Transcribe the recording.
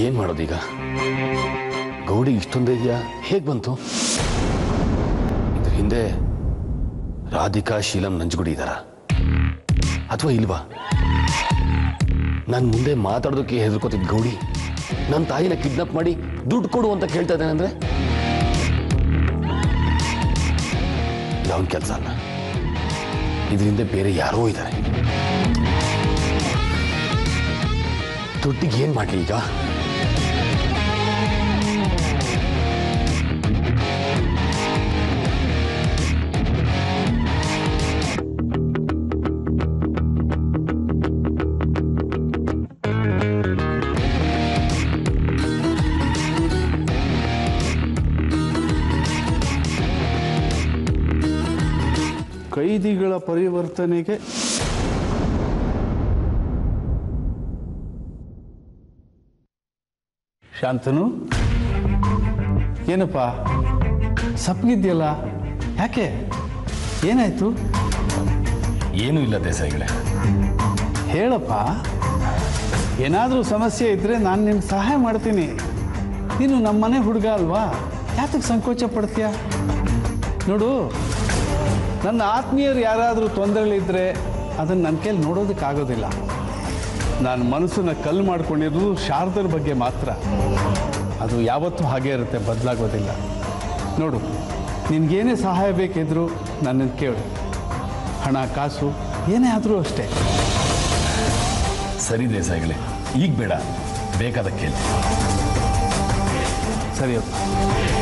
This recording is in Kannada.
ಏನ್ ಮಾಡೋದೀಗ ಗೌಡಿ ಇಷ್ಟೊಂದು ಧೈರ್ಯ ಹೇಗ್ ಬಂತು ಇದ್ರ ಹಿಂದೆ ರಾಧಿಕಾ ಶೀಲಂ ನಂಜುಗುಡಿ ಇದಾರ ಅಥವಾ ಇಲ್ವಾ ನಾನು ಮುಂದೆ ಮಾತಾಡೋದಕ್ಕೆ ಹೆದರ್ಕೋತಿದ್ದ ಗೌಡಿ ನನ್ನ ತಾಯಿನ ಕಿಡ್ನಾಪ್ ಮಾಡಿ ದುಡ್ಡು ಕೊಡು ಅಂತ ಕೇಳ್ತಾ ಇದ್ದಾನೆ ಅಂದ್ರೆ ಯಾವನ್ ಕೆಲಸ ಅಲ್ಲ ಇದರಿಂದ ಬೇರೆ ಯಾರೋ ಇದ್ದಾರೆ ದುಡ್ಡಿಗೆ ಏನ್ ಮಾಡ್ಲಿ ಈಗ ಕೈದಿಗಳ ಪರಿವರ್ತನೆಗೆ ಶಾಂತನು ಏನಪ್ಪ ಸಪ್ಪಗಿದ್ಯಲ್ಲ ಯಾಕೆ ಏನಾಯ್ತು ಏನೂ ಇಲ್ಲ ದೇಸಾಯಿಗಳೇ ಹೇಳಪ್ಪ ಏನಾದರೂ ಸಮಸ್ಯೆ ಇದ್ದರೆ ನಾನು ನಿನ್ಗೆ ಸಹಾಯ ಮಾಡ್ತೀನಿ ನೀನು ನಮ್ಮನೆ ಹುಡುಗ ಅಲ್ವಾ ಯಾತಕ್ಕೆ ಸಂಕೋಚ ಪಡ್ತೀಯ ನೋಡು ನನ್ನ ಆತ್ಮೀಯರು ಯಾರಾದರೂ ತೊಂದರೆಗಳಿದ್ದರೆ ಅದನ್ನು ನನ್ನ ಕೈಲಿ ನೋಡೋದಕ್ಕಾಗೋದಿಲ್ಲ ನಾನು ಮನಸ್ಸನ್ನ ಕಲ್ಲು ಮಾಡ್ಕೊಂಡಿರೋದು ಶಾರದರ ಬಗ್ಗೆ ಮಾತ್ರ ಅದು ಯಾವತ್ತೂ ಹಾಗೆ ಇರುತ್ತೆ ಬದಲಾಗೋದಿಲ್ಲ ನೋಡು ನಿನಗೇನೇ ಸಹಾಯ ಬೇಕಿದ್ರೂ ನನ್ನನ್ನು ಕೇಳು ಹಣ ಕಾಸು ಏನೇ ಆದರೂ ಅಷ್ಟೇ ಸರಿ ದೇಸಾಯಿಗಳೇ ಈಗ ಬೇಡ ಬೇಕಾದ ಕೇಳಿ ಸರಿಯಪ್ಪ